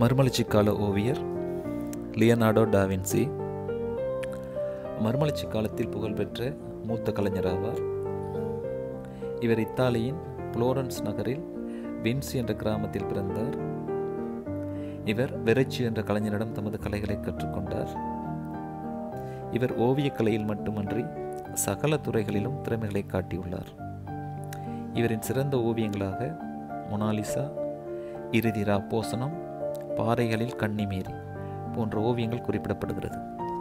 மறுமலர்ச்சிக் கால ஓவியர் Leonardo da Vinci மறுமலர்ச்சி காலத்தில் புகழ்பெற்ற மூத்த கலைஞர் ஆவார் இவர் இத்தாலியின் புளோரன்ஸ் நகரில் வின்சி என்ற கிராமத்தில் பிறந்தார் இவர் வெரச்சி என்ற கலைஞரிடம் தமது கலைகளை கற்றுக்கொண்டார் இவர் ஓவியக்கலையில் மட்டுமன்றி சகல துறைகளிலும் திறமைகளை காட்டியுள்ளார் இவரின் சிறந்த ஓவியங்களாக மொனாலிசா இறுதி ராப்போசனம் பாறைகளில் கன்னிமேரி போன்ற ஓவியங்கள் குறிப்பிடப்படுகிறது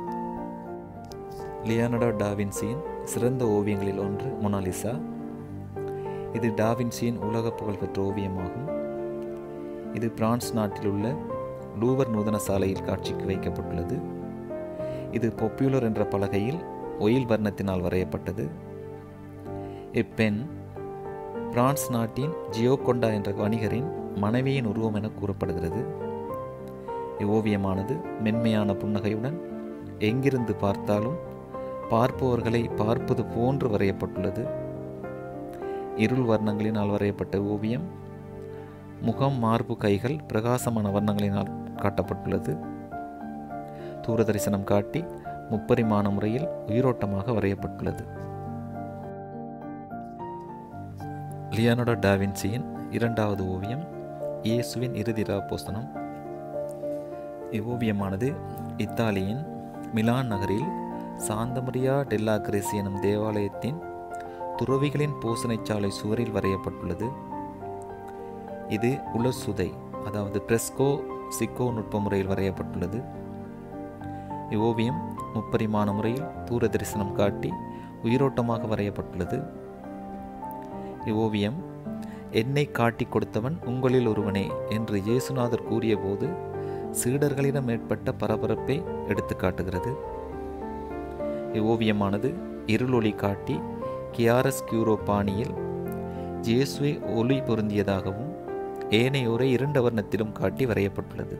லியானடோ டாவின்சியின் சிறந்த ஓவியங்களில் ஒன்று மொனாலிசா இது டாவின்சியின் உலக புகழ்பெற்ற ஓவியமாகும் இது பிரான்ஸ் நாட்டில் உள்ள லூவர் நூதன சாலையில் காட்சிக்கு வைக்கப்பட்டுள்ளது இது பொப்யூலர் என்ற பலகையில் ஒயில் வர்ணத்தினால் வரையப்பட்டது இப்பெண் பிரான்ஸ் நாட்டின் ஜியோகொண்டா என்ற வணிகரின் மனைவியின் உருவம் என கூறப்படுகிறது இவ்வோவியமானது மென்மையான புன்னகையுடன் எங்கிருந்து பார்த்தாலும் பார்ப்பவர்களை பார்ப்பது போன்று வரையப்பட்டுள்ளது இருள் வர்ணங்களினால் வரையப்பட்ட ஓவியம் முகம் மார்பு கைகள் பிரகாசமான வர்ணங்களினால் காட்டப்பட்டுள்ளது தூரதரிசனம் காட்டி முப்பரிமாண முறையில் உயிரோட்டமாக வரையப்பட்டுள்ளது லியானோடோ டாவின்சியின் இரண்டாவது ஓவியம் இயேசுவின் இறுதி ராப்போசனம் இவ்வோவியமானது இத்தாலியின் மிலான் நகரில் சாந்தமரியா டெல்லா கிரேசி எனும் தேவாலயத்தின் துறவிகளின் பூசணைச்சாலை சுவரில் வரையப்பட்டுள்ளது இது உலசுதை அதாவது பிரெஸ்கோ சிக்கோ நுட்ப முறையில் வரையப்பட்டுள்ளது இவ்வோவியம் முப்பரிமாண முறையில் தூர தரிசனம் காட்டி உயிரோட்டமாக வரையப்பட்டுள்ளது இவ்வோவியம் என்னை காட்டி கொடுத்தவன் உங்களில் ஒருவனே என்று இயேசுநாதர் கூறியபோது சீடர்களிடம் ஏற்பட்ட பரபரப்பை எடுத்து காட்டுகிறது இவ்வோவியமானது இருளொளி காட்டி கியாரஸ் கியூரோ பாணியில் ஜேசுவை ஒளி பொருந்தியதாகவும் ஏனையோரை இருண்ட வர்ணத்திலும் காட்டி வரையப்பட்டுள்ளது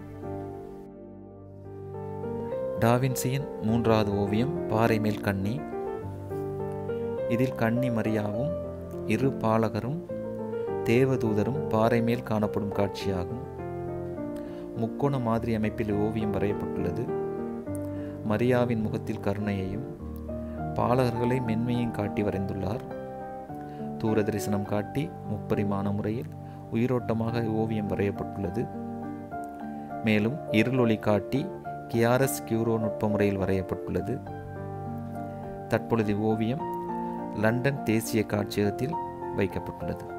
டாவின்சியின் மூன்றாவது ஓவியம் பாறை மேல் கண்ணி இதில் கன்னி மரியாவும் இரு பாலகரும் தேவதூதரும் பாறை மேல் காணப்படும் காட்சியாகும் முக்கோண மாதிரி அமைப்பில் ஓவியம் வரையப்பட்டுள்ளது மரியாவின் முகத்தில் கருணையையும் பாலகர்களை மென்மையும் காட்டி வரைந்துள்ளார் தூர தரிசனம் காட்டி முப்பரிமாண முறையில் உயிரோட்டமாக ஓவியம் வரையப்பட்டுள்ளது மேலும் இருளொளி காட்டி கியாரஸ் கியூரோ நுட்ப முறையில் வரையப்பட்டுள்ளது தற்பொழுது ஓவியம் லண்டன் தேசிய காட்சியகத்தில் வைக்கப்பட்டுள்ளது